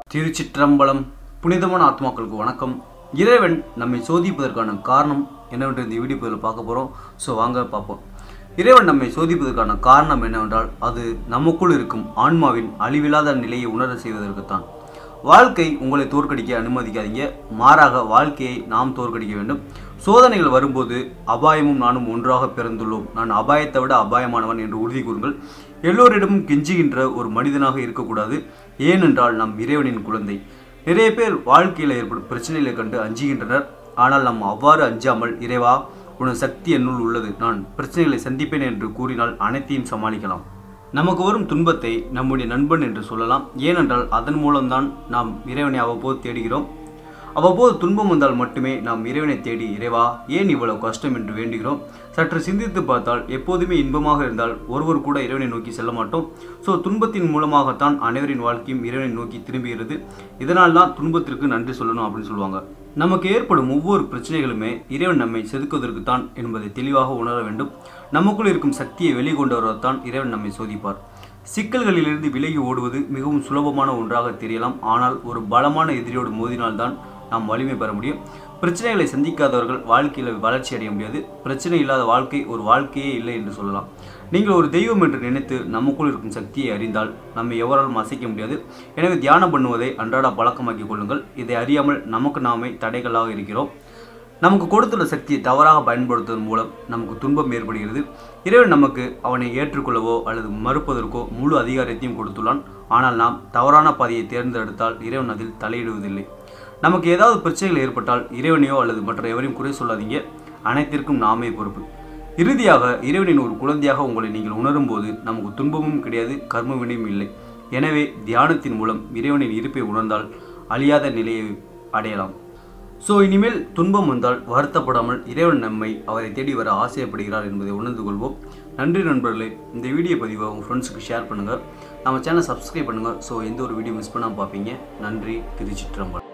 திருச்சிற்றம்பலம் புனிதமான ஆத்மாக்களுக்கு வணக்கம் இறைவன் நம்மை சோதிப்பதற்கான காரணம் என்னவென்று இந்த வீடியோ பதிவில் பார்க்க போகிறோம் ஸோ வாங்க பார்ப்போம் இறைவன் நம்மை சோதிப்பதற்கான காரணம் என்னவென்றால் அது நமக்குள் இருக்கும் ஆன்மாவின் அழிவில்லாத நிலையை உணர செய்வதற்குத்தான் வாழ்க்கை உங்களை தோற்கடிக்க அனுமதிக்காதீங்க மாறாக வாழ்க்கையை நாம் தோற்கடிக்க வேண்டும் சோதனைகள் வரும்போது அபாயமும் நானும் ஒன்றாக பிறந்துள்ளோம் நான் அபாயத்தை விட அபாயமானவன் என்று உறுதி கூறுங்கள் எல்லோரிடமும் கெஞ்சுகின்ற ஒரு மனிதனாக இருக்கக்கூடாது ஏனென்றால் நாம் இறைவனின் குழந்தை நிறைய பேர் வாழ்க்கையில் ஏற்படும் பிரச்சனைகளை கண்டு அஞ்சுகின்றனர் ஆனால் நாம் அவ்வாறு அஞ்சாமல் இறைவா உனது சக்தி என்னுள் உள்ளது நான் பிரச்சனைகளை சந்திப்பேன் என்று கூறினால் அனைத்தையும் சமாளிக்கலாம் நமக்கு வரும் துன்பத்தை நம்முடைய நண்பன் என்று சொல்லலாம் ஏனென்றால் அதன் மூலம்தான் நாம் இறைவனை அவ்வப்போது தேடுகிறோம் அவ்வப்போது துன்பம் வந்தால் மட்டுமே நாம் இறைவனை தேடி இறைவா ஏன் இவ்வளவு கஷ்டம் என்று வேண்டுகிறோம் சற்று சிந்தித்து பார்த்தால் எப்போதுமே இன்பமாக இருந்தால் ஒருவர் கூட இறைவனை நோக்கி செல்ல மாட்டோம் ஸோ துன்பத்தின் மூலமாகத்தான் அனைவரின் வாழ்க்கையும் இறைவனை நோக்கி திரும்புகிறது இதனால் தான் துன்பத்திற்கு நன்றி சொல்லணும் அப்படின்னு சொல்லுவாங்க நமக்கு ஏற்படும் ஒவ்வொரு பிரச்சனைகளுமே இறைவன் நம்மை செதுக்குவதற்கு தான் என்பதை தெளிவாக உணர வேண்டும் நமக்குள் இருக்கும் சக்தியை வெளிக்கொண்டு வருவதுதான் இறைவன் நம்மை சோதிப்பார் சிக்கல்களிலிருந்து விலகி ஓடுவது மிகவும் சுலபமான ஒன்றாக தெரியலாம் ஆனால் ஒரு பலமான எதிரியோடு மோதினால்தான் நாம் வலிமை பெற முடியும் பிரச்சனைகளை சந்திக்காதவர்கள் வாழ்க்கையில் வளர்ச்சி அடைய முடியாது பிரச்சனை இல்லாத வாழ்க்கை ஒரு வாழ்க்கையே இல்லை என்று சொல்லலாம் நீங்கள் ஒரு தெய்வம் என்று நினைத்து நமக்குள் இருக்கும் சக்தியை அறிந்தால் நம்மை எவராலும் அசைக்க முடியாது எனவே தியானம் பண்ணுவதை அன்றாட பழக்கமாக்கிக் கொள்ளுங்கள் இதை அறியாமல் நமக்கு நாமே தடைகளாக இருக்கிறோம் நமக்கு கொடுத்துள்ள சக்தியை தவறாக பயன்படுத்துவதன் மூலம் நமக்கு துன்பம் ஏற்படுகிறது இறைவன் நமக்கு அவனை ஏற்றுக்கொள்ளவோ அல்லது மறுப்பதற்கோ முழு அதிகாரத்தையும் கொடுத்துள்ளான் ஆனால் நாம் தவறான பாதையை தேர்ந்தெடுத்தால் இறைவன் அதில் தலையிடுவதில்லை நமக்கு ஏதாவது பிரச்சனைகள் ஏற்பட்டால் இறைவனையோ அல்லது மற்ற எவரையும் குறை சொல்லாதீங்க அனைத்திற்கும் நாமே பொறுப்பு இறுதியாக இறைவனின் ஒரு குழந்தையாக உங்களை நீங்கள் உணரும்போது நமக்கு துன்பமும் கிடையாது கர்ம வினையும் இல்லை எனவே தியானத்தின் மூலம் இறைவனின் இருப்பை உணர்ந்தால் அழியாத நிலையை அடையலாம் ஸோ இனிமேல் துன்பம் வந்தால் வருத்தப்படாமல் இறைவன் நம்மை அவரை தேடி வர ஆசையப்படுகிறார் என்பதை உணர்ந்து கொள்வோம் நன்றி நண்பர்களே இந்த வீடியோ பதிவை உங்கள் ஃப்ரெண்ட்ஸுக்கு ஷேர் பண்ணுங்கள் நம்ம சேனல் சப்ஸ்கிரைப் பண்ணுங்கள் ஸோ எந்த ஒரு வீடியோ மிஸ் பண்ணாமல் பார்ப்பீங்க நன்றி திருச்சிற்றம்பலம்